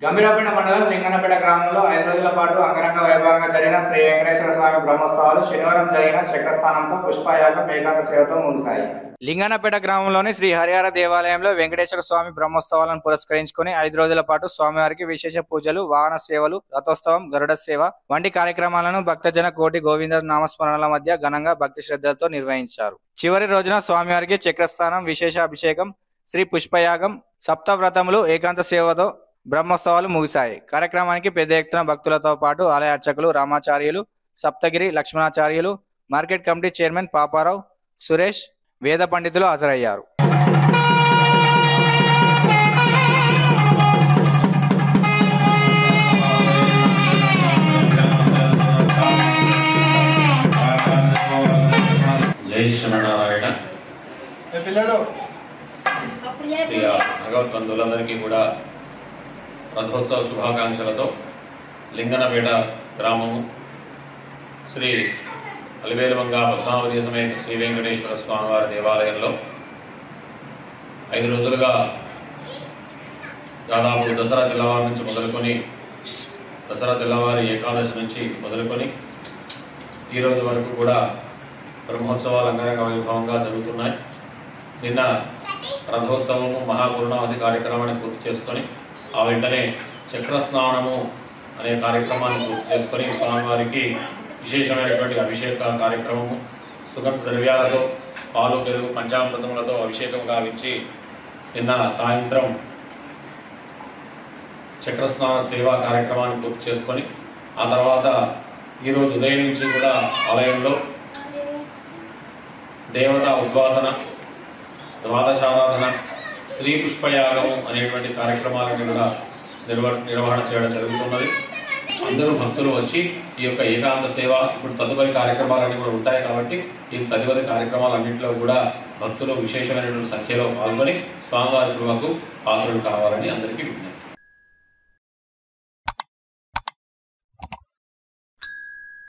గంభీరపేట మండలం లింగనపేట గ్రామంలో ఐదు రోజుల పాటు అంగరంగ వైభవంగా జరిగిన శ్రీ వెంకటేశ్వర స్వామి బ్రహ్మోత్సవాలు శనివారం జరిగిన చక్రస్థానంతో పుష్పయాగం ఏకాంత సేవతో ముగిశాయి లింగనపేట గ్రామంలోని శ్రీ హరిహర దేవాలయంలో వెంకటేశ్వర స్వామి బ్రహ్మోత్సవాలను పురస్కరించుకుని ఐదు రోజుల పాటు స్వామివారికి విశేష పూజలు వాహన సేవలు రథోత్సవం గరుడ సేవ వంటి కార్యక్రమాలను భక్తజన కోటి గోవింద నామస్మరణల మధ్య ఘనంగా భక్తి శ్రద్ధలతో నిర్వహించారు చివరి రోజున స్వామివారికి చక్రస్థానం విశేష అభిషేకం శ్రీ పుష్పయాగం సప్తవ్రతములు ఏకాంత సేవతో బ్రహ్మోత్సవాలు ముగిశాయి కార్యక్రమానికి పెద్ద ఎత్తున భక్తులతో పాటు ఆలయ అర్చకులు Ramacharyulu Saptagiri Lakshmanacharyulu market committee chairman Paparao Suresh వేద పండితులు హాజరయ్యారు జై శ్రీమన్నారాయణ పిల్లలు ప్రియ భగవద్బంధువులందరికీ కూడా రథోత్సవ శుభాకాంక్షలతో లింగనపేట గ్రామము శ్రీ అలివేలుమంగ పద్మావతి సమేత శ్రీ వెంకటేశ్వర స్వామివారి దేవాలయంలో ఐదు రోజులుగా దాదాపు దసరా తెల్లవారి నుంచి మొదలుకొని దసరా తెల్లవారి ఏకాదశి నుంచి మొదలుకొని ఈ రోజు వరకు కూడా బ్రహ్మోత్సవాలు అంగరంగ వైభవంగా జరుగుతున్నాయి నిన్న రథోత్సవము మహాపూర్ణావతి కార్యక్రమాన్ని పూర్తి చేసుకొని ఆ వెంటనే చక్ర స్నానము అనే కార్యక్రమాన్ని పూర్తి చేసుకొని స్వామివారికి విశేషమైనటువంటి అభిషేక కార్యక్రమము సుగంధ ద్రవ్యాలతో పాలు పెరుగు పంచామృతములతో అభిషేకం గావించి నిన్న సాయంత్రం చక్రస్నాన సేవా కార్యక్రమాన్ని పూర్తి చేసుకొని ఆ తర్వాత ఈరోజు ఉదయం నుంచి కూడా ఆలయంలో దేవతా ఉద్వాసన ద్వాదశారాధన శ్రీ పుష్పయాగము అనేటువంటి కార్యక్రమాలను కూడా నిర్వ నిర్వహణ చేయడం జరుగుతున్నది అందరూ భక్తులు వచ్చి ఈ యొక్క ఏకాంత సేవ ఇప్పుడు తదుపరి కార్యక్రమాలన్నీ కూడా ఉంటాయి కాబట్టి ఈ తదుపరి కార్యక్రమాలన్నింటిలో కూడా భక్తులు విశేషమైనటువంటి సంఖ్యలో పాల్గొని స్వామివారి కృపకు పాత్రలు కావాలని అందరికీ విజ్ఞప్తి